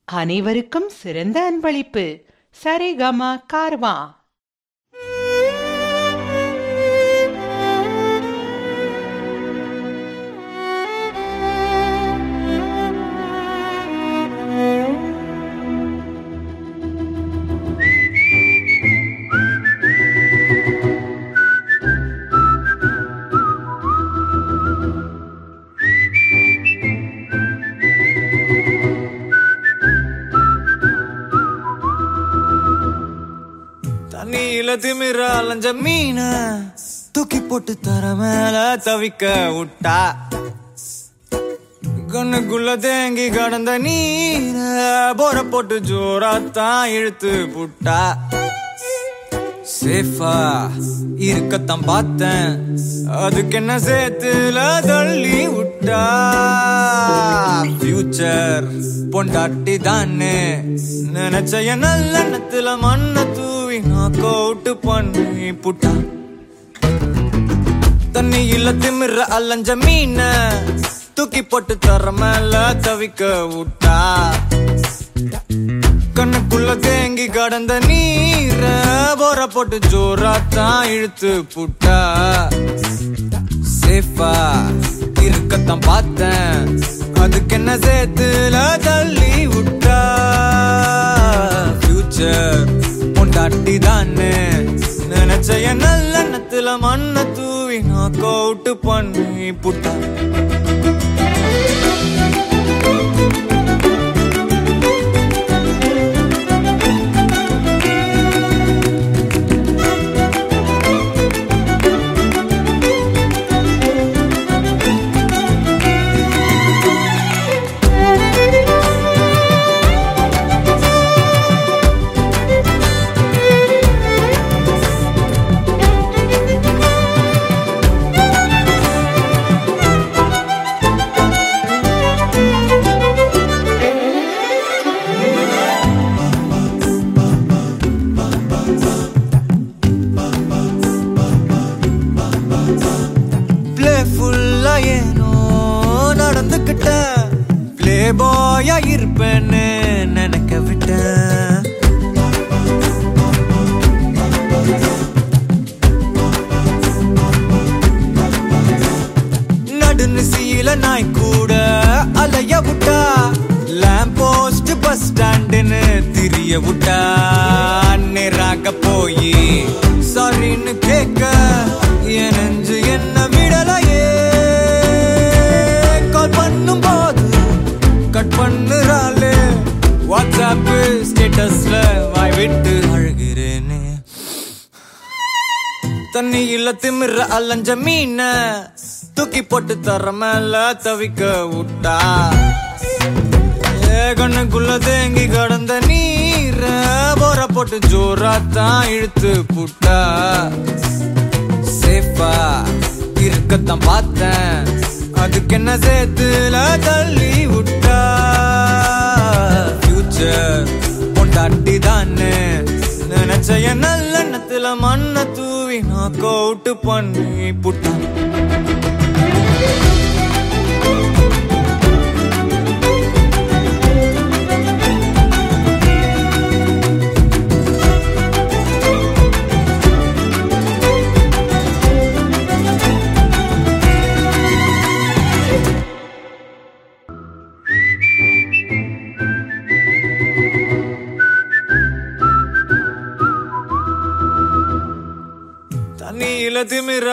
அனைவருக்கும் சிறந்த அன்பளிப்பு சரிகம கார்வா தண்ணியில திமிர அலைஞ்ச மீன தூக்கி போட்டு தர மேல தவிக்க விட்டா கண்ணுக்குள்ள தேங்கி கடந்த நீர போற போட்டு ஜோராத்தான் இழுத்து புட்டா சேஃபா இருக்கத்தான் பார்த்தேன் அதுக்கு என்ன சேத்துல தள்ளி விட்டா ஃபியூச்சர் பொண்டாட்டி தானே நினைச்ச என் நல்லெண்ணத்துல மண்ணை தூவி நாக் அவுட் பண்ணி புட்டா தண்ணியில திமிர அலைஞ்ச மீன தூக்கி போட்டு தர மேல தவிக்க விட்டா கண்ணுக்குள்ள தேங்கி கடந்த நீர போற போட்டு ஜோராத்தான் இழுத்து புட்டா சேஃபா இருக்கத்தான் பார்த்தேன் அதுக்கு என்ன சேத்துல தள்ளி விட்டா ஃபியூச்சர் பொண்டாட்டி தானே நினைச்ச என் நல்லெண்ணத்துல மண்ணை தூவி நாக் அவுட் பண்ணி புட்டா பிளேஃபுல்லா ஏனோ நடந்துக்கிட்ட பிளே பாயா இருப்பேன்னு நினைக்க விட்டேன் நடுநிசையில நாய் கூட அலைய விட்டா லேம்ப் போஸ்ட் பஸ் ஸ்டாண்டுன்னு திரிய விட்டா நேராக போய் சாரின்னு கேட்க என் நெஞ்சு என்ன விடலையே கால் பண்ணும் போது கட் பண்ணுறாளே வாட்ஸ்அப் ஸ்டேட்டஸ்ல வாய் விட்டு அழுகிறேனே தண்ணியில திமிர அலைஞ்ச மீன தூக்கி போட்டு தர மேல தவிக்க விட்டா ஏ கண்ணுக்குள்ள தேங்கி கடந்த நீர போற போட்டு ஜோராத்தான் இழுத்து புட்டா சேஃபா இருக்கத்தான் பார்த்தேன் அதுக்கு என்ன சேத்துல தள்ளி விட்டா ஃபியூச்சர் பொண்டாட்டி தானே நினைச்ச என் நல்லெண்ணத்துல மண்ணை தூவி நாக் அவுட் பண்ணி புட்டா தண்ணியில திமிர